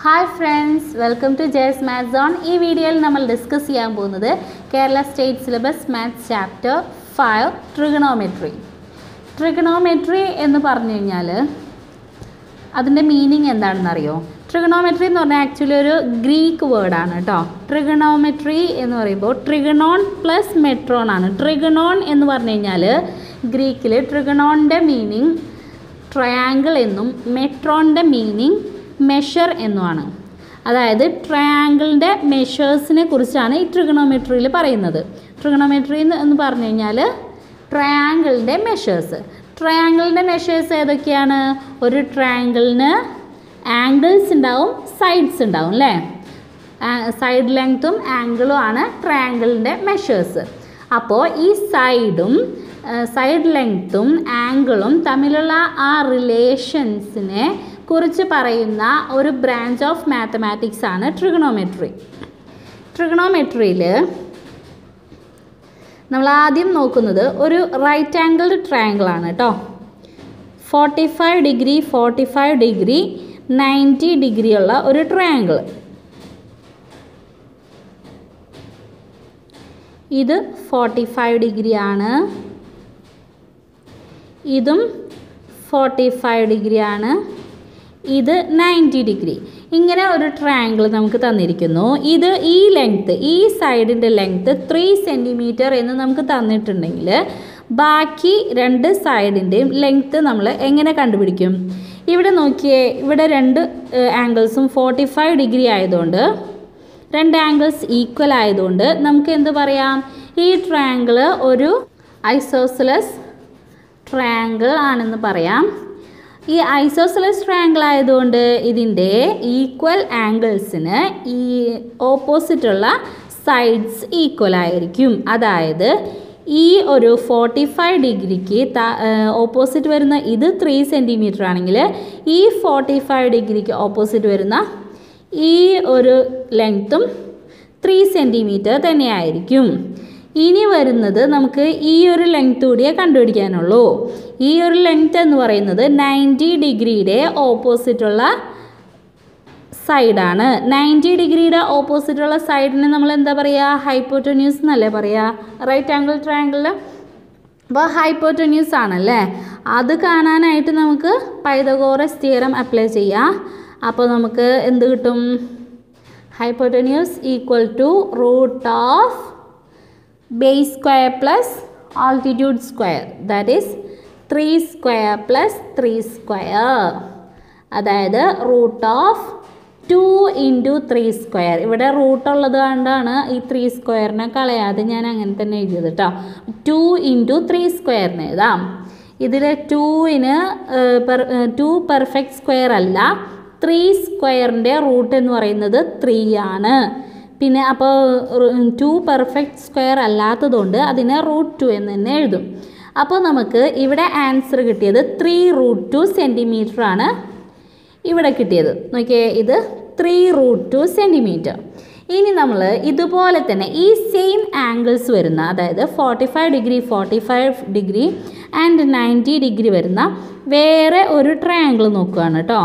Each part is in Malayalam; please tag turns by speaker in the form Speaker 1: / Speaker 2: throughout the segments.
Speaker 1: Hi friends welcome to Jay's maths zone ഈ വീഡിയോയിൽ നമ്മൾ ഡിസ്കസ് ചെയ്യാൻ പോകുന്നത് Kerala state syllabus maths chapter five trigonometry trigonometry എന്ന് പറഞ്ഞു കഴിഞ്ഞാൽ അതിൻ്റെ മീനിങ് എന്താണെന്ന് അറിയോ ട്രിഗണോമെട്രി എന്ന് പറഞ്ഞാൽ ആക്ച്വലി ഒരു ഗ്രീക്ക് വേർഡാണ് കേട്ടോ ട്രിഗണോമെട്രി എന്ന് പറയുമ്പോൾ ട്രിഗണോൺ പ്ലസ് മെട്രോൺ ആണ് ട്രിഗണോൺ എന്ന് പറഞ്ഞു കഴിഞ്ഞാൽ ഗ്രീക്കിൽ ട്രിഗണോണിൻ്റെ മീനിങ് ട്രയാങ്കിൾ എന്നും മെട്രോണിൻ്റെ മീനിങ് മെഷർ എന്നുമാണ് അതായത് ട്രയാങ്കിളിൻ്റെ മെഷേഴ്സിനെ കുറിച്ചാണ് ഈ ട്രിഗണോമെട്രിയിൽ പറയുന്നത് ട്രിഗണോമെട്രി എന്ന് പറഞ്ഞു കഴിഞ്ഞാൽ ട്രയാങ്കിളിൻ്റെ മെഷേഴ്സ് ട്രയാങ്കിളിൻ്റെ മെഷേഴ്സ് ഏതൊക്കെയാണ് ഒരു ട്രയാങ്കിളിന് ആംഗിൾസ് ഉണ്ടാവും സൈഡ്സ് ഉണ്ടാവും അല്ലേ സൈഡ് ലെങ്ത്തും ആംഗിളും ആണ് ട്രയാങ്കിളിൻ്റെ മെഷേഴ്സ് അപ്പോൾ ഈ സൈഡും സൈഡ് ലെങ്ത്തും ആംഗിളും തമ്മിലുള്ള ആ റിലേഷൻസിനെ കുറിച്ച് പറയുന്ന ഒരു ബ്രാഞ്ച് ഓഫ് മാത്തമാറ്റിക്സ് ആണ് ട്രിഗണോമെട്രി ട്രിഗണോമെട്രിയിൽ നമ്മൾ ആദ്യം നോക്കുന്നത് ഒരു റൈറ്റ് ആംഗിൾഡ് ട്രയാങ്കിൾ ആണ് കേട്ടോ forty five degree forty five degree ninety degree ഉള്ള ഒരു ട്രയാങ്കിൾ ഇത് ഫോർട്ടി ഫൈവ് ഡിഗ്രി ആണ് ഇതും ഫോർട്ടി ഫൈവ് ഡിഗ്രി ആണ് ഇത് നയൻറ്റി ഡിഗ്രി ഇങ്ങനെ ഒരു ട്രയാങ്കിൾ നമുക്ക് തന്നിരിക്കുന്നു ഇത് ഈ ലെങ്ത്ത് ഈ സൈഡിൻ്റെ ലെങ്ത്ത് ത്രീ സെൻറ്റിമീറ്റർ എന്ന് നമുക്ക് തന്നിട്ടുണ്ടെങ്കിൽ ബാക്കി രണ്ട് സൈഡിൻ്റെയും ലെങ്ത്ത് നമ്മൾ എങ്ങനെ കണ്ടുപിടിക്കും ഇവിടെ നോക്കിയേ ഇവിടെ രണ്ട് ആംഗിൾസും ഫോർട്ടി ഫൈവ് ഡിഗ്രി ആയതുകൊണ്ട് രണ്ട് ആംഗിൾസ് ഈക്വൽ ആയതുകൊണ്ട് നമുക്ക് എന്ത് പറയാം ഈ ട്രയാങ്കിൾ ഒരു ഐസോസിലസ് ട്രയാങ്കിൾ ആണെന്ന് പറയാം ഈ ഐസോസിലസ് ട്രയാങ്കിൾ ആയതുകൊണ്ട് ഇതിൻ്റെ ഈക്വൽ ആംഗിൾസിന് ഈ ഓപ്പോസിറ്റുള്ള സൈഡ്സ് ഈക്വൽ ആയിരിക്കും അതായത് ഈ ഒരു ഫോർട്ടി ഫൈവ് ഡിഗ്രിക്ക് ഓപ്പോസിറ്റ് വരുന്ന ഇത് ത്രീ സെൻറ്റിമീറ്റർ ആണെങ്കിൽ ഈ ഫോർട്ടി ഫൈവ് ഡിഗ്രിക്ക് ഓപ്പോസിറ്റ് വരുന്ന ഈ ഒരു ലെങ്ത്തും ത്രീ സെൻറ്റിമീറ്റർ തന്നെയായിരിക്കും ഇനി വരുന്നത് നമുക്ക് ഈ ഒരു ലെങ്ത് കൂടിയേ കണ്ടുപിടിക്കാനുള്ളൂ ഈ ഒരു ലെങ്ത് എന്ന് പറയുന്നത് നയൻറ്റി ഡിഗ്രിയുടെ ഓപ്പോസിറ്റുള്ള സൈഡാണ് നയൻറ്റി ഡിഗ്രിയുടെ ഓപ്പോസിറ്റുള്ള സൈഡിന് നമ്മൾ എന്താ പറയുക ഹൈപ്പോട്ടോന്യൂസ് എന്നല്ലേ പറയുക റൈറ്റ് ആംഗിൾ ട്രയാങ്കിളിൽ അപ്പോൾ ഹൈപ്പോട്ടോന്യൂസ് ആണല്ലേ അത് കാണാനായിട്ട് നമുക്ക് പൈതഗോറസ് തിയറം അപ്ലൈ ചെയ്യാം അപ്പോൾ നമുക്ക് എന്ത് കിട്ടും hypotenuse equal to root of base square plus altitude square that is three square plus three square അതായത് root of two into three square ഇവിടെ റൂട്ട് ഉള്ളത് കൊണ്ടാണ് ഈ ത്രീ സ്ക്വയറിനെ കളയാതെ ഞാൻ അങ്ങനെ തന്നെ എഴുതിയത് കേട്ടോ ടു ഇൻറ്റു ത്രീ സ്ക്വയറിന് എഴുതാം ഇതിൽ ടുവിന് ടു പെർഫെക്റ്റ് സ്ക്വയർ അല്ല ത്രീ സ്ക്വയറിൻ്റെ റൂട്ട് എന്ന് പറയുന്നത് ത്രീ ആണ് പിന്നെ അപ്പോൾ ടു പെർഫെക്റ്റ് സ്ക്വയർ അല്ലാത്തതുകൊണ്ട് അതിനെ റൂട്ട് ടു എന്ന് തന്നെ എഴുതും അപ്പോൾ നമുക്ക് ഇവിടെ ആൻസർ കിട്ടിയത് ത്രീ റൂട്ട് ടു സെൻറ്റിമീറ്റർ ആണ് ഇവിടെ കിട്ടിയത് നോക്കിയേ ഇത് ത്രീ റൂട്ട് ടു സെൻറ്റിമീറ്റർ ഇനി നമ്മൾ ഇതുപോലെ തന്നെ ഈ സെയിം ആംഗിൾസ് വരുന്ന അതായത് forty five degree forty five degree and ninety degree വരുന്ന വേറെ ഒരു ട്രയാങ്കിൾ നോക്കുകയാണ് കേട്ടോ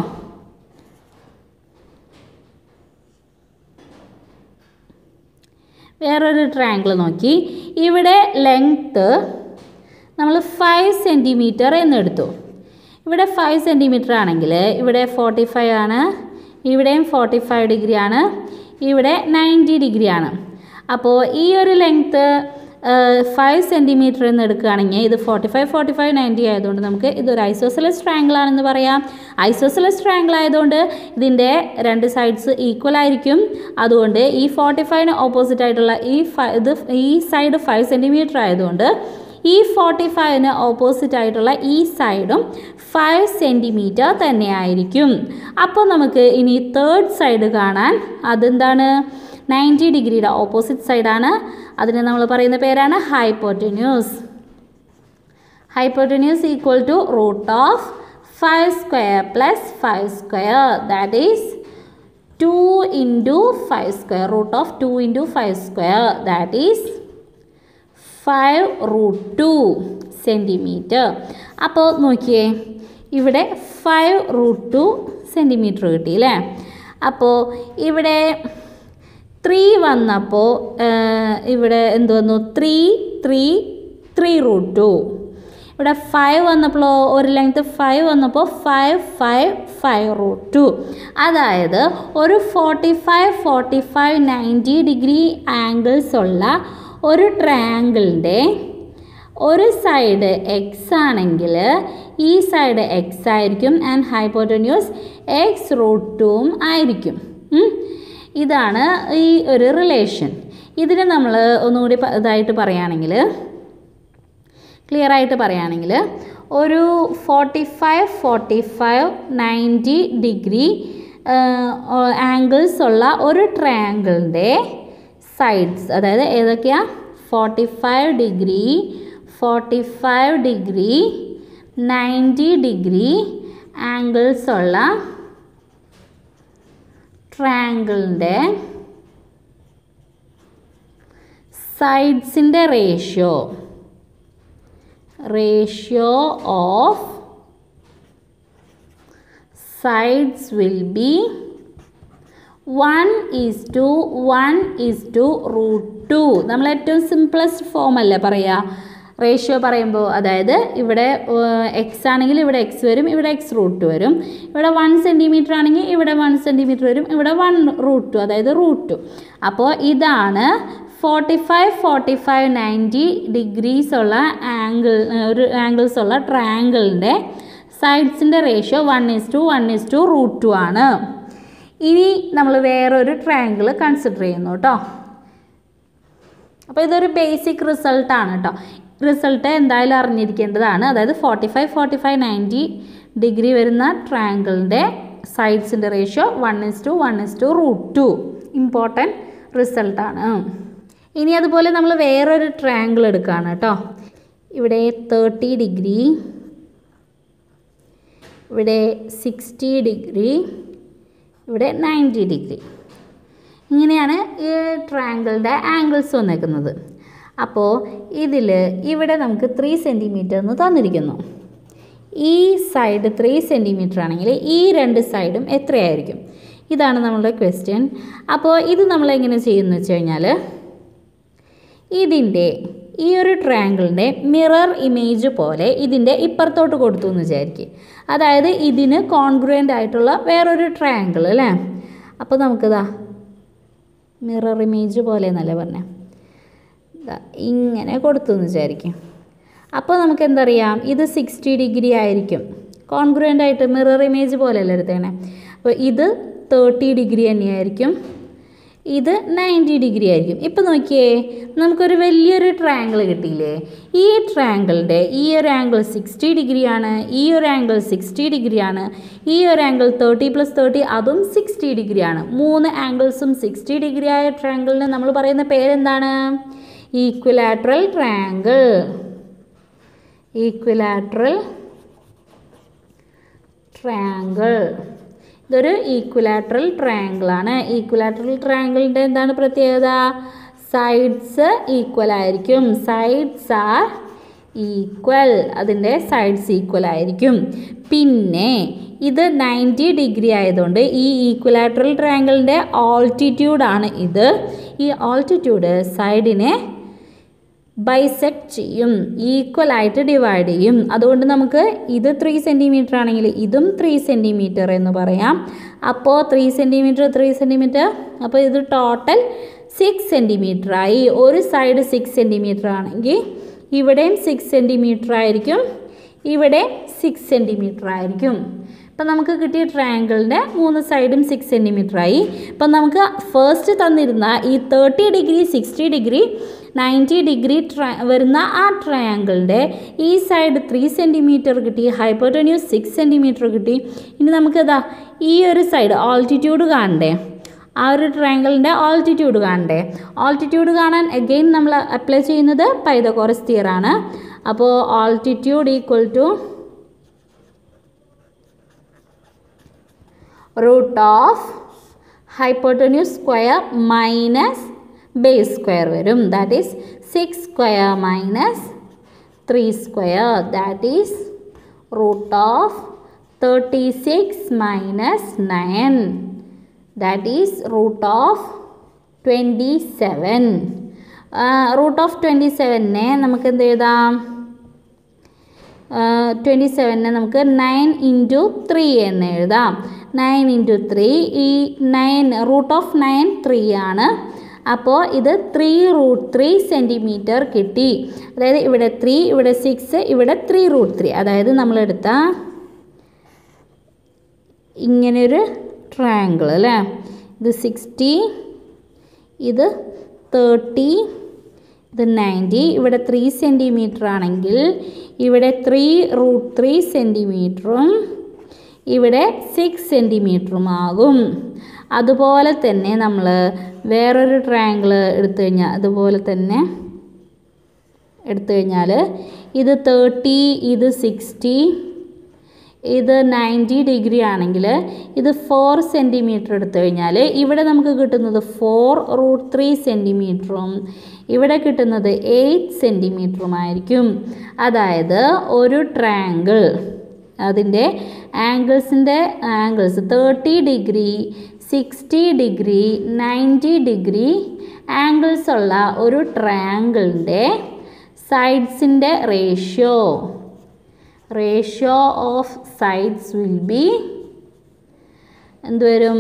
Speaker 1: വേറൊരു ട്രയാങ്കിൾ നോക്കി ഇവിടെ ലെങ്ത്ത് നമ്മൾ ഫൈവ് സെൻറ്റിമീറ്റർ എന്നെടുത്തു ഇവിടെ ഫൈവ് സെൻറ്റിമീറ്റർ ആണെങ്കിൽ ഇവിടെ ഫോർട്ടി ഫൈവ് ആണ് ഇവിടെയും ഫോർട്ടി ഫൈവ് ഡിഗ്രി ആണ് ഇവിടെ നയൻറ്റി ഡിഗ്രി ആണ് അപ്പോൾ ഈ ഒരു ലെങ്ത്ത് ഫൈവ് സെൻറ്റിമീറ്റർ എന്ന് എടുക്കുകയാണെങ്കിൽ ഇത് forty five forty five ninety ആയതുകൊണ്ട് നമുക്ക് ഇതൊരു ഐസോസലസ് ട്രയാങ്കിൾ ആണെന്ന് പറയാം ഐസോസലസ് ട്രയാങ്കിൾ ആയതുകൊണ്ട് ഇതിൻ്റെ രണ്ട് സൈഡ്സ് ഈക്വൽ ആയിരിക്കും അതുകൊണ്ട് ഈ ഫോർട്ടി ഫൈവിന് ഓപ്പോസിറ്റ് ആയിട്ടുള്ള ഈ ഇത് ഈ സൈഡ് ഫൈവ് സെൻറ്റിമീറ്റർ ആയതുകൊണ്ട് ഈ ഫോർട്ടി ഫൈവിന് ഓപ്പോസിറ്റ് ആയിട്ടുള്ള ഈ സൈഡും ഫൈവ് സെൻറ്റിമീറ്റർ തന്നെയായിരിക്കും അപ്പോൾ നമുക്ക് ഇനി തേർഡ് സൈഡ് കാണാൻ അതെന്താണ് നയൻറ്റി ഡിഗ്രിയുടെ ഓപ്പോസിറ്റ് സൈഡാണ് അതിന് നമ്മൾ പറയുന്ന പേരാണ് hypotenuse hypotenuse equal to root of five square plus five square that is two into five square root of two into five square that is five root two centimetre അപ്പോൾ നോക്കിയേ ഇവിടെ ഫൈവ് റൂട്ട് ടു സെൻറ്റിമീറ്റർ കിട്ടി അല്ലേ അപ്പോൾ ഇവിടെ ത്രീ വന്നപ്പോൾ ഇവിടെ എന്ത് വന്നു three three three root two ഇവിടെ ഫൈവ് വന്നപ്പോഴോ ഒരു ലെങ്ത് ഫൈവ് വന്നപ്പോൾ five five five root two അതായത് ഒരു forty five forty five ninety degree angles ഉള്ള ഒരു ട്രയാങ്കിളിൻ്റെ ഒരു സൈഡ് എക്സ് ആണെങ്കിൽ ഈ സൈഡ് എക്സ് ആയിരിക്കും ആൻഡ് ഹൈപ്പോട്ടന്യൂസ് എക്സ് റൂട്ട് ടുവും ആയിരിക്കും ഉം. ഇതാണ് ഈ ഒരു റിലേഷൻ ഇതിനെ നമ്മൾ ഒന്നുകൂടി പ- ഇതായിട്ട് പറയുകയാണെങ്കിൽ ക്ലിയർ ആയിട്ട് പറയുകയാണെങ്കിൽ ഒരു forty five forty five ninety degree angles ഉള്ള ഒരു ട്രയാങ്കിളിൻ്റെ സൈഡ്സ് അതായത് ഏതൊക്കെയാ forty five degree forty five degree ninety degree angles ഉള്ള ട്രയാങ്കിളിൻ്റെ സൈഡ്സിൻ്റെ ratio ratio of sides will be 1 is to 1 is to root 2 നമ്മൾ ഏറ്റവും സിംപ്ലസ്റ്റ് ഫോം അല്ലേ പറയുക റേഷ്യോ പറയുമ്പോൾ അതായത് ഇവിടെ എക്സ് ആണെങ്കിൽ ഇവിടെ എക്സ് വരും ഇവിടെ എക്സ് റൂട്ട് വരും ഇവിടെ വൺ സെൻറ്റിമീറ്റർ ആണെങ്കിൽ ഇവിടെ വൺ സെൻറ്റിമീറ്റർ വരും ഇവിടെ വൺ റൂട്ട് ടു അതായത് റൂട്ട് ടു അപ്പോൾ ഇതാണ് forty five forty five ninety degrees ഉള്ള ആംഗിൾ ഒരു ആംഗിൾസ് ഉള്ള ട്രയാങ്കിളിൻ്റെ സൈഡ്സിൻ്റെ ratio one is to one is to root two ആണ് ഇനി നമ്മൾ വേറൊരു ട്രയാങ്കിൾ കൺസിഡർ ചെയ്യുന്നു കേട്ടോ അപ്പോൾ ഇതൊരു ബേസിക് റിസൾട്ടാണ് കേട്ടോ റിസൾട്ട് എന്തായാലും അറിഞ്ഞിരിക്കേണ്ടതാണ് അതായത് forty five forty five ninety degree വരുന്ന ട്രയാങ്കിളിൻ്റെ സൈഡ്സിൻ്റെ ratio one is to one is to root two important റിസൾട്ടാണ് ഇനി അതുപോലെ നമ്മൾ വേറൊരു ട്രയാങ്കിൾ എടുക്കുകയാണ് കേട്ടോ ഇവിടെ തേർട്ടി ഡിഗ്രി ഇവിടെ സിക്സ്റ്റി ഡിഗ്രി ഇവിടെ നയൻറ്റി ഡിഗ്രി ഇങ്ങനെയാണ് ഈ ട്രയാങ്കിളിൻ്റെ ആംഗിൾസ് വന്നേക്കുന്നത് അപ്പോൾ ഇതിൽ ഇവിടെ നമുക്ക് ത്രീ സെൻറ്റിമീറ്റർ എന്ന് തന്നിരിക്കുന്നു ഈ സൈഡ് ത്രീ സെൻറ്റിമീറ്റർ ആണെങ്കിൽ ഈ രണ്ട് സൈഡും എത്രയായിരിക്കും ഇതാണ് നമ്മളുടെ ക്വസ്റ്റ്യൻ അപ്പോൾ ഇത് നമ്മൾ എങ്ങനെ ചെയ്യുമെന്ന് വെച്ച് കഴിഞ്ഞാൽ ഇതിൻ്റെ ഈ ഒരു ട്രയാങ്കിളിൻ്റെ മിറർ ഇമേജ് പോലെ ഇതിൻ്റെ ഇപ്പുറത്തോട്ട് കൊടുത്തു എന്ന് വിചാരിക്കും അതായത് ഇതിന് കോൺഗ്രുവൻ്റ് ആയിട്ടുള്ള വേറൊരു ട്രയാങ്കിൾ അല്ലേ അപ്പോൾ നമുക്കിതാ മിറർ ഇമേജ് പോലെ എന്നല്ലേ പറഞ്ഞേ ദാ ഇങ്ങനെ കൊടുത്തു എന്ന് വിചാരിക്കും അപ്പോൾ നമുക്ക് എന്തറിയാം ഇത് സിക്സ്റ്റി ഡിഗ്രി ആയിരിക്കും കോൺഗ്രുവൻ്റ് ആയിട്ട് മിറർ ഇമേജ് പോലെയല്ലേ എടുത്തേണേ അപ്പോൾ ഇത് തേർട്ടി ഡിഗ്രി തന്നെയായിരിക്കും ഇത് നയൻറ്റി ഡിഗ്രി ആയിരിക്കും ഇപ്പം നോക്കിയേ നമുക്കൊരു വലിയൊരു ട്രയാങ്കിൾ കിട്ടിയില്ലേ ഈ ട്രയാങ്കിളിൻ്റെ ഈ ഒരു ആംഗിൾ സിക്സ്റ്റി ഡിഗ്രിയാണ് ഈ ഒരു ആംഗിൾ സിക്സ്റ്റി ഡിഗ്രിയാണ് ഈ ഒരു ആംഗിൾ തേർട്ടി പ്ലസ് തേർട്ടി അതും സിക്സ്റ്റി ഡിഗ്രിയാണ് മൂന്ന് ആംഗിൾസും സിക്സ്റ്റി ഡിഗ്രി ആയ ട്രയാങ്കിളിന് നമ്മൾ പറയുന്ന പേരെന്താണ് ഈക്വിലാട്രൽ ട്രയാങ്കിൾ ഈക്വിലാട്രൽ ട്രയാങ്കിൾ ഇതൊരു ഈക്വിലാട്രൽ ട്രയാങ്കിൾ ആണ് ഈക്വിലാട്രൽ ട്രയാങ്കിളിൻ്റെ എന്താണ് പ്രത്യേകത സൈഡ്സ് ഈക്വൽ ആയിരിക്കും സൈഡ്സ് ആർ ഈക്വൽ അതിൻ്റെ സൈഡ്സ് ഈക്വൽ ആയിരിക്കും പിന്നെ ഇത് നയൻറ്റി ഡിഗ്രി ആയതുകൊണ്ട് ഈ ഈക്വലാട്രൽ ട്രയാങ്കിളിൻ്റെ ഓൾട്ടിറ്റ്യൂഡാണ് ഇത് ഈ ഓൾട്ടിറ്റ്യൂഡ് സൈഡിനെ ബൈസെക്ട് ചെയ്യും ഈക്വൽ ആയിട്ട് ഡിവൈഡ് ചെയ്യും അതുകൊണ്ട് നമുക്ക് ഇത് ത്രീ സെൻറ്റിമീറ്റർ ആണെങ്കിൽ ഇതും ത്രീ സെൻറ്റിമീറ്റർ എന്ന് പറയാം അപ്പോൾ ത്രീ സെൻറ്റിമീറ്റർ ത്രീ സെൻറ്റിമീറ്റർ അപ്പോൾ ഇത് ടോട്ടൽ സിക്സ് സെൻറ്റിമീറ്റർ ആയി ഒരു സൈഡ് സിക്സ് സെൻറ്റിമീറ്റർ ആണെങ്കിൽ ഇവിടെയും സിക്സ് സെൻറ്റിമീറ്റർ ആയിരിക്കും ഇവിടെ സിക്സ് സെൻറ്റിമീറ്റർ ആയിരിക്കും ഇപ്പം നമുക്ക് കിട്ടിയ ട്രയാങ്കിളിൻ്റെ മൂന്ന് സൈഡും സിക്സ് സെൻറ്റിമീറ്റർ ആയി ഇപ്പം നമുക്ക് ഫസ്റ്റ് തന്നിരുന്ന ഈ thirty degree sixty degree ninety degree ട്ര വരുന്ന ആ ട്രയാങ്കിളിൻ്റെ ഈ സൈഡ് ത്രീ സെൻറ്റിമീറ്റർ കിട്ടി ഹൈപ്പോട്ടന്യൂസ് സിക്സ് സെൻറ്റിമീറ്റർ കിട്ടി ഇനി നമുക്കിതാ ഈ ഒരു സൈഡ് ഓൾട്ടിറ്റ്യൂഡ് കാണണ്ടേ ആ ഒരു ട്രയാങ്കിളിൻ്റെ ഓൾട്ടിറ്റ്യൂഡ് കാണണ്ടേ ഓൾട്ടിറ്റ്യൂഡ് കാണാൻ അഗെയിൻ നമ്മൾ അപ്ലൈ ചെയ്യുന്നത് പൈതകോറസ് തിയറാണ് അപ്പോൾ altitude equal to root of hypotenuse square minus base square വരും that is six square minus three square that is root of thirty six minus nine that is root of twenty seven root of twenty സെവനെ നമുക്ക് എന്ത് എഴുതാം ട്വൻറ്റി സെവനെ നമുക്ക് നയൻ ഇൻറ്റു ത്രീ എന്ന് എഴുതാം നയൻ ഇൻറ്റു ത്രീ ഈ nine root of nine three ആണ് അപ്പോൾ ഇത് ത്രീ റൂട്ട് ത്രീ സെൻറ്റിമീറ്റർ കിട്ടി അതായത് ഇവിടെ ത്രീ ഇവിടെ സിക്സ് ഇവിടെ ത്രീ റൂട്ട് ത്രീ അതായത് നമ്മളെടുത്ത ഇങ്ങനെയൊരു ട്രയാങ്കിൾ അല്ലേ ഇത് സിക്സ്റ്റി ഇത് തേർട്ടി ഇത് നയൻറ്റി ഇവിടെ ത്രീ സെൻറ്റിമീറ്റർ ആണെങ്കിൽ ഇവിടെ ത്രീ റൂട്ട് ത്രീ സെൻറ്റിമീറ്ററും ഇവിടെ സിക്സ് സെൻറ്റിമീറ്ററും ആകും അതുപോലെ തന്നെ നമ്മൾ വേറൊരു ട്രയാങ്കിൾ എടുത്തു കഴിഞ്ഞാൽ അതുപോലെ തന്നെ എടുത്തു കഴിഞ്ഞാൽ ഇത് തേർട്ടി ഇത് സിക്സ്റ്റി ഇത് നയൻറ്റി ഡിഗ്രി ആണെങ്കിൽ ഇത് ഫോർ സെൻറ്റിമീറ്റർ എടുത്തു കഴിഞ്ഞാൽ ഇവിടെ നമുക്ക് കിട്ടുന്നത് ഫോർ റൂട്ട് ത്രീ സെൻറ്റിമീറ്ററും ഇവിടെ കിട്ടുന്നത് എയ്റ്റ് സെൻറ്റിമീറ്ററുമായിരിക്കും അതായത് ഒരു ട്രയാങ്കിൾ അതിൻ്റെ ആംഗിൾസിൻ്റെ angles thirty degree sixty degree ninety degree angles ഉള്ള ഒരു ട്രയാങ്കിളിൻ്റെ സൈഡ്സിൻ്റെ ratio ratio of sides will be എന്തുവരും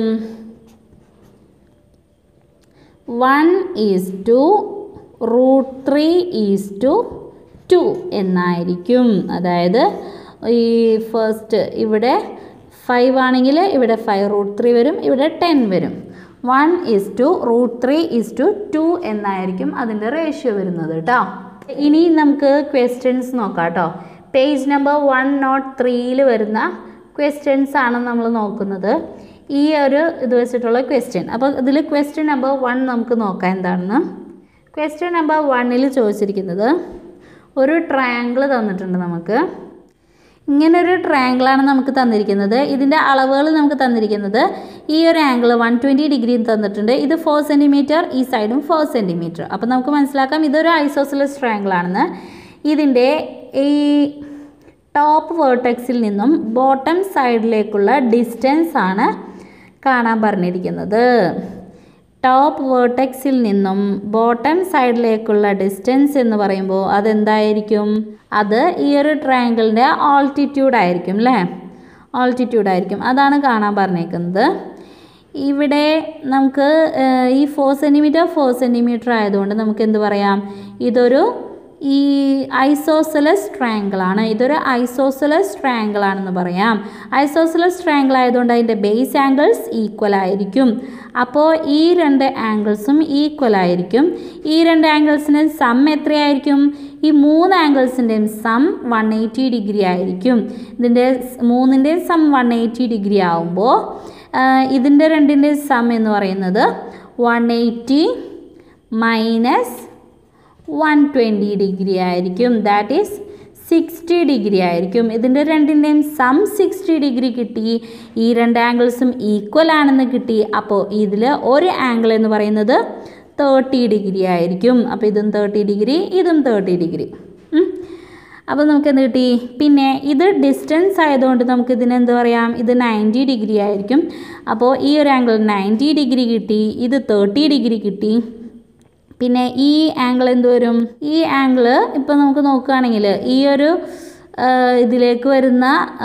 Speaker 1: one is to root three is to two എന്നായിരിക്കും അതായത് ഈ ഫസ്റ്റ് ഇവിടെ ഫൈവ് ആണെങ്കിൽ ഇവിടെ ഫൈവ് റൂട്ട് ത്രീ വരും ഇവിടെ ടെൻ വരും one is to root three is to two എന്നായിരിക്കും അതിൻ്റെ റേഷ്യോ വരുന്നത് കേട്ടോ ഇനി നമുക്ക് ക്വസ്റ്റ്യൻസ് നോക്കാം കേട്ടോ പേജ് നമ്പർ വൺ നോട്ട് ത്രീയിൽ വരുന്ന ക്വസ്റ്റ്യൻസ് ആണ് നമ്മൾ നോക്കുന്നത് ഈ ഒരു ഇത് വെച്ചിട്ടുള്ള ക്വസ്റ്റ്യൻ അപ്പോൾ ഇതിൽ ക്വസ്റ്റ്യൻ നമ്പർ വൺ നമുക്ക് നോക്കാം എന്താണെന്ന് ക്വസ്റ്റ്യൻ നമ്പർ വണ്ണിൽ ചോദിച്ചിരിക്കുന്നത് ഒരു ട്രയാങ്കിൾ തന്നിട്ടുണ്ട് നമുക്ക് ഇങ്ങനൊരു ട്രയാങ്കിളാണ് നമുക്ക് തന്നിരിക്കുന്നത് ഇതിൻ്റെ അളവുകൾ നമുക്ക് തന്നിരിക്കുന്നത് ഈ ഒരു ആംഗിൾ വൺ ട്വൻറ്റി ഡിഗ്രി തന്നിട്ടുണ്ട് ഇത് ഫോർ സെൻറ്റിമീറ്റർ ഈ സൈഡും ഫോർ സെൻറ്റിമീറ്റർ അപ്പോൾ നമുക്ക് മനസ്സിലാക്കാം ഇതൊരു ഐസോസിലസ് ട്രയാങ്കിൾ ആണെന്ന് ഇതിൻ്റെ ഈ ടോപ്പ് വേർട്ടെക്സിൽ നിന്നും ബോട്ടം സൈഡിലേക്കുള്ള ഡിസ്റ്റൻസ് ആണ് കാണാൻ പറഞ്ഞിരിക്കുന്നത് ടോപ്പ് വേർട്ടെക്സിൽ നിന്നും ബോട്ടം സൈഡിലേക്കുള്ള ഡിസ്റ്റൻസ് എന്ന് പറയുമ്പോൾ അതെന്തായിരിക്കും അത് ഈ ഒരു ട്രയാങ്കിളിൻ്റെ ആൾട്ടിറ്റ്യൂഡ് ആയിരിക്കും അല്ലേ ആൾട്ടിറ്റ്യൂഡ് ആയിരിക്കും അതാണ് കാണാൻ പറഞ്ഞേക്കുന്നത് ഇവിടെ നമുക്ക് ഈ ഫോർ സെൻറ്റിമീറ്റർ ഫോർ സെൻറ്റിമീറ്റർ ആയതുകൊണ്ട് നമുക്ക് എന്ത് പറയാം ഇതൊരു ഈ ഐസോസലസ് ട്രയാങ്കിൾ ആണ് ഇതൊരു ഐസോസലസ് ട്രയാങ്കിൾ ആണെന്ന് പറയാം ഐസോസലസ് ട്രയാങ്കിൾ ആയതുകൊണ്ട് അതിൻ്റെ ബേസ് ആംഗിൾസ് ഈക്വൽ ആയിരിക്കും അപ്പോൾ ഈ രണ്ട് ആംഗിൾസും ഈക്വൽ ആയിരിക്കും ഈ രണ്ട് ആംഗിൾസിൻ്റെ സം എത്രയായിരിക്കും ഈ മൂന്ന് ആംഗിൾസിൻ്റെയും സം വൺ എയ്റ്റി ഡിഗ്രി ആയിരിക്കും ഇതിൻ്റെ മൂന്നിൻ്റെയും സം വൺ എയ്റ്റി ഡിഗ്രി ആവുമ്പോൾ ഇതിൻ്റെ രണ്ടിൻ്റെയും സം എന്ന് പറയുന്നത് one eighty minus one twenty degree ആയിരിക്കും ദാറ്റ് ഈസ് സിക്സ്റ്റി ഡിഗ്രി ആയിരിക്കും ഇതിൻ്റെ രണ്ടിൻ്റെയും സം സിക്സ്റ്റി ഡിഗ്രി കിട്ടി ഈ രണ്ട് ആംഗിൾസും ഈക്വൽ ആണെന്ന് കിട്ടി അപ്പോൾ ഇതിൽ ഒരു ആംഗിൾ എന്ന് പറയുന്നത് തേർട്ടി ഡിഗ്രി ആയിരിക്കും അപ്പോൾ ഇതും തേർട്ടി ഡിഗ്രി ഇതും തേർട്ടി ഡിഗ്രി അപ്പോൾ നമുക്ക് എന്ത് കിട്ടി പിന്നെ ഇത് ഡിസ്റ്റൻസ് ആയതുകൊണ്ട് നമുക്ക് ഇതിന് എന്ത് പറയാം ഇത് നയൻറ്റി ഡിഗ്രി ആയിരിക്കും അപ്പോൾ ഈ ഒരു ആംഗിൾ നയൻറ്റി ഡിഗ്രി കിട്ടി ഇത് തേർട്ടി ഡിഗ്രി കിട്ടി പിന്നെ ഈ ആംഗിൾ എന്ത് വരും ഈ ആംഗിൾ ഇപ്പോൾ നമുക്ക് നോക്കുകയാണെങ്കിൽ ഈ ഒരു ഇതിലേക്ക് വരുന്ന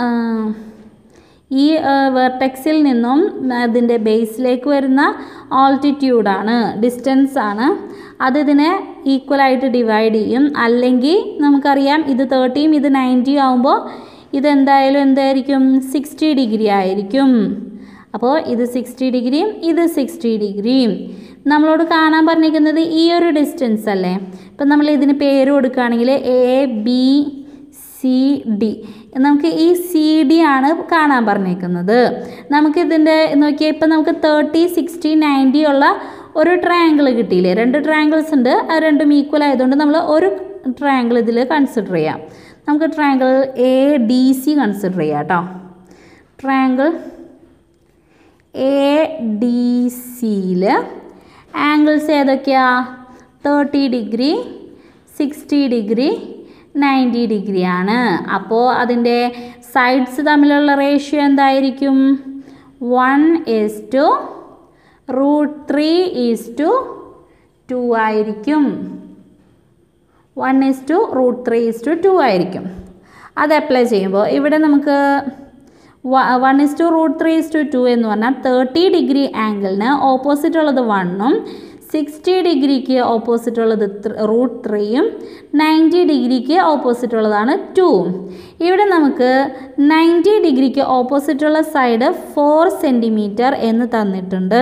Speaker 1: ഈ വെർട്ടെക്സിൽ നിന്നും അതിൻ്റെ ബേസിലേക്ക് വരുന്ന ആൾട്ടിറ്റ്യൂഡാണ് ഡിസ്റ്റൻസ് ആണ് അതിതിനെ ഈക്വലായിട്ട് ഡിവൈഡ് ചെയ്യും അല്ലെങ്കിൽ നമുക്കറിയാം ഇത് തേർട്ടിയും ഇത് നയൻറ്റിയും ആകുമ്പോൾ ഇതെന്തായാലും എന്തായിരിക്കും സിക്സ്റ്റി ഡിഗ്രി ആയിരിക്കും അപ്പോൾ ഇത് സിക്സ്റ്റി ഡിഗ്രിയും ഇത് സിക്സ്റ്റി ഡിഗ്രിയും നമ്മളോട് കാണാൻ പറഞ്ഞിരിക്കുന്നത് ഈ ഒരു ഡിസ്റ്റൻസ് അല്ലേ ഇപ്പം നമ്മൾ ഇതിന് പേര് കൊടുക്കുകയാണെങ്കിൽ എ ബി സി ഡി നമുക്ക് ഈ സി ഡി ആണ് കാണാൻ പറഞ്ഞേക്കുന്നത് നമുക്കിതിൻ്റെ നോക്കിയാൽ ഇപ്പം നമുക്ക് തേർട്ടി സിക്സ്റ്റി നയൻറ്റി ഉള്ള ഒരു ട്രയാങ്കിൾ കിട്ടിയില്ലേ രണ്ട് ട്രയാങ്കിൾസ് ഉണ്ട് അത് രണ്ടും ഈക്വൽ ആയതുകൊണ്ട് നമ്മൾ ഒരു ട്രയാങ്കിൾ ഇതിൽ കൺസിഡർ ചെയ്യാം നമുക്ക് triangle A D C consider ചെയ്യാം കേട്ടോ ട്രയാങ്കിൾ എ ഡി സിയിൽ ആംഗിൾസ് ഏതൊക്കെയാ thirty degree sixty degree ninety degree ആണ് അപ്പോൾ അതിൻ്റെ സൈഡ്സ് തമ്മിലുള്ള റേഷ്യോ എന്തായിരിക്കും one is to root three is to two ആയിരിക്കും one is to root three is to two ആയിരിക്കും അത് അപ്ലൈ ചെയ്യുമ്പോൾ ഇവിടെ നമുക്ക് one is to root three is to two എന്ന് പറഞ്ഞാൽ തേർട്ടി ഡിഗ്രി ആംഗിളിന് ഓപ്പോസിറ്റ് ഉള്ളത് വണ്ണും സിക്സ്റ്റി ഡിഗ്രിക്ക് ഓപ്പോസിറ്റ് ഉള്ളത് റൂട്ട് ത്രീയും നയൻറ്റി ഡിഗ്രിക്ക് ഓപ്പോസിറ്റ് ഉള്ളതാണ് ടൂവും ഇവിടെ നമുക്ക് നയൻറ്റി ഡിഗ്രിക്ക് ഓപ്പോസിറ്റ് ഉള്ള സൈഡ് ഫോർ സെൻറ്റിമീറ്റർ എന്ന് തന്നിട്ടുണ്ട്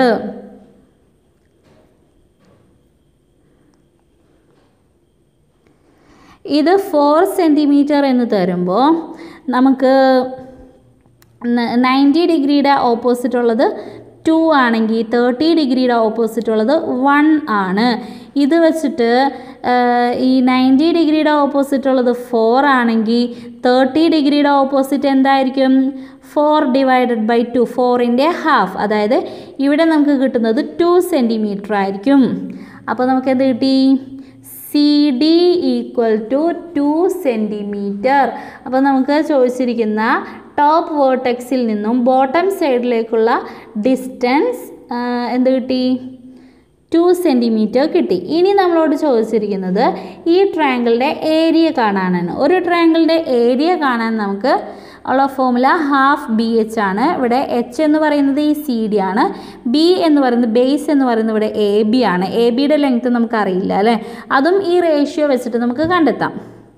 Speaker 1: ഇത് ഫോർ സെൻറ്റിമീറ്റർ എന്ന് തരുമ്പോൾ നമുക്ക് നയൻറ്റി ഡിഗ്രിയുടെ ഓപ്പോസിറ്റ് ഉള്ളത് ടു ആണെങ്കിൽ തേർട്ടി ഡിഗ്രിയുടെ ഓപ്പോസിറ്റ് ഉള്ളത് വൺ ആണ് ഇത് വെച്ചിട്ട് ഈ നയൻറ്റി ഡിഗ്രിയുടെ ഓപ്പോസിറ്റ് ഉള്ളത് ഫോർ ആണെങ്കിൽ തേർട്ടി ഡിഗ്രിയുടെ ഓപ്പോസിറ്റ് എന്തായിരിക്കും ഫോർ ഡിവൈഡഡ് ബൈ ടു ഫോറിൻ്റെ ഹാഫ് അതായത് ഇവിടെ നമുക്ക് കിട്ടുന്നത് ടു സെൻറ്റിമീറ്റർ ആയിരിക്കും അപ്പോൾ നമുക്ക് എന്ത് കിട്ടി C D equal to two centimetre അപ്പോൾ നമുക്ക് ചോദിച്ചിരിക്കുന്ന ടോപ്പ് വേർട്ടെക്സിൽ നിന്നും ബോട്ടം സൈഡിലേക്കുള്ള ഡിസ്റ്റൻസ് എന്ത് കിട്ടി ടു സെൻറ്റിമീറ്റർ കിട്ടി ഇനി നമ്മളോട് ചോദിച്ചിരിക്കുന്നത് ഈ ട്രയാങ്കിളിൻ്റെ ഏരിയ കാണാനാണ് ഒരു ട്രയാങ്കിളിൻ്റെ ഏരിയ കാണാൻ നമുക്ക് ഉള്ള ഫോമുല ഹാഫ് ബി എച്ച് ആണ് ഇവിടെ എച്ച് എന്ന് പറയുന്നത് ഈ സി ഡി ആണ് ബി എന്ന് പറയുന്നത് ബേസ് എന്ന് പറയുന്നത് ഇവിടെ എ ബി ആണ് എ ബിയുടെ ലെങ്ത്ത് നമുക്ക് അറിയില്ല അല്ലേ അതും ഈ റേഷ്യോ വെച്ചിട്ട് നമുക്ക് കണ്ടെത്താം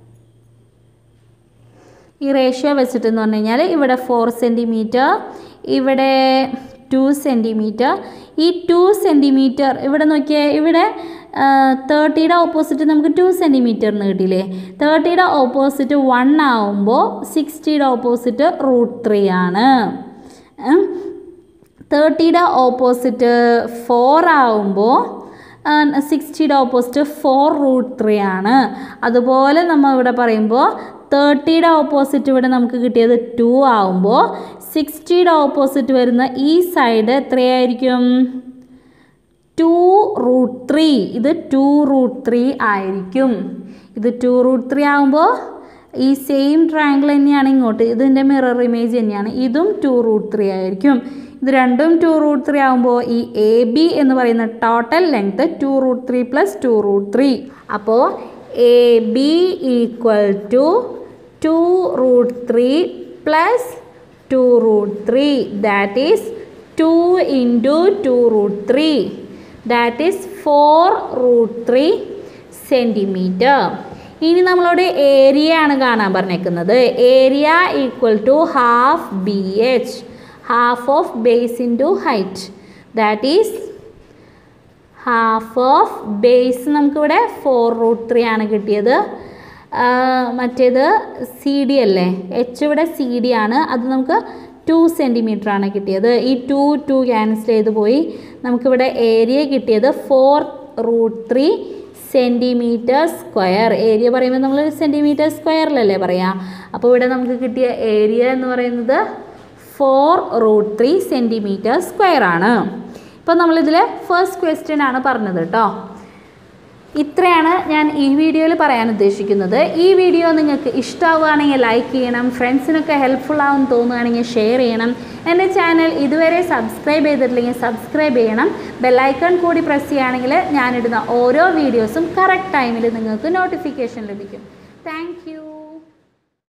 Speaker 1: ഈ റേഷ്യോ വെച്ചിട്ടെന്ന് പറഞ്ഞു കഴിഞ്ഞാൽ ഇവിടെ ഫോർ സെൻറ്റിമീറ്റർ ഇവിടെ ടു സെൻറ്റിമീറ്റർ ഈ ടു സെൻറ്റിമീറ്റർ ഇവിടെ നോക്കിയാൽ ഇവിടെ തേർട്ടിയുടെ ഓപ്പോസിറ്റ് നമുക്ക് ടു സെൻറ്റിമീറ്ററിന് കിട്ടിയില്ലേ തേർട്ടിയുടെ ഓപ്പോസിറ്റ് വൺ ആവുമ്പോൾ സിക്സ്റ്റിയുടെ ഓപ്പോസിറ്റ് റൂട്ട് ത്രീ ആണ് തേർട്ടിയുടെ ഓപ്പോസിറ്റ് ഫോർ ആവുമ്പോൾ സിക്സ്റ്റിയുടെ ഓപ്പോസിറ്റ് ഫോർ റൂട്ട് ത്രീ ആണ് അതുപോലെ നമ്മൾ ഇവിടെ പറയുമ്പോൾ തേർട്ടിയുടെ ഓപ്പോസിറ്റ് ഇവിടെ നമുക്ക് കിട്ടിയത് ടു ആവുമ്പോൾ സിക്സ്റ്റിയുടെ ഓപ്പോസിറ്റ് വരുന്ന ഈ സൈഡ് എത്രയായിരിക്കും ടു റൂട്ട് ത്രീ ഇത് ടു റൂട്ട് ത്രീ ആയിരിക്കും ഇത് ടു റൂട്ട് ത്രീ ആകുമ്പോൾ ഈ സെയിം ട്രയാങ്കിൾ തന്നെയാണ് ഇങ്ങോട്ട് ഇതിൻ്റെ മിറർ ഇമേജ് തന്നെയാണ് ഇതും ടു റൂട്ട് ത്രീ ആയിരിക്കും ഇത് രണ്ടും ടു റൂട്ട് ത്രീ ആകുമ്പോൾ ഈ എ ബി എന്ന് പറയുന്ന total length two root three plus two root three അപ്പോൾ A B equal to two root three plus two root three that is two into two root three that is four root three centimetre ഇനി നമ്മളോട് ഏരിയ ആണ് കാണാൻ പറഞ്ഞേക്കുന്നത് area equal to half B H half of base into height that is half of base നമുക്കിവിടെ ഫോർ റൂട്ട് ത്രീ ആണ് കിട്ടിയത് മറ്റേത് സി ഡി അല്ലേ എച്ച് ഇവിടെ സി ഡി ആണ് അത് നമുക്ക് ടു സെൻറ്റിമീറ്റർ ആണ് കിട്ടിയത് ഈ ടു ടു ക്യാൻസൽ ചെയ്ത് പോയി നമുക്കിവിടെ ഏരിയ കിട്ടിയത് four root three centimetre square area പറയുമ്പോൾ നമ്മൾ സെൻറ്റിമീറ്റർ സ്ക്വയറിലല്ലേ പറയാം അപ്പോൾ ഇവിടെ നമുക്ക് കിട്ടിയ ഏരിയ എന്ന് പറയുന്നത് four root three centimetre square ആണ് ഇപ്പോൾ നമ്മളിതിൽ ഫസ്റ്റ് ക്വസ്റ്റ്യൻ ആണ് പറഞ്ഞത് കേട്ടോ ഇത്രയാണ് ഞാൻ ഈ വീഡിയോയിൽ പറയാൻ ഉദ്ദേശിക്കുന്നത് ഈ വീഡിയോ നിങ്ങൾക്ക് ഇഷ്ടമാവുകയാണെങ്കിൽ ലൈക്ക് ചെയ്യണം ഫ്രണ്ട്സിനൊക്കെ ഹെൽപ്ഫുൾ ആവും തോന്നുകയാണെങ്കിൽ ഷെയർ ചെയ്യണം എൻ്റെ ചാനൽ ഇതുവരെ സബ്സ്ക്രൈബ് ചെയ്തിട്ടില്ലെങ്കിൽ സബ്സ്ക്രൈബ് ചെയ്യണം ബെല്ലൈക്കൺ കൂടി പ്രസ് ചെയ്യുകയാണെങ്കിൽ ഞാനിടുന്ന ഓരോ വീഡിയോസും കറക്റ്റ് ടൈമിൽ നിങ്ങൾക്ക് നോട്ടിഫിക്കേഷൻ ലഭിക്കും താങ്ക്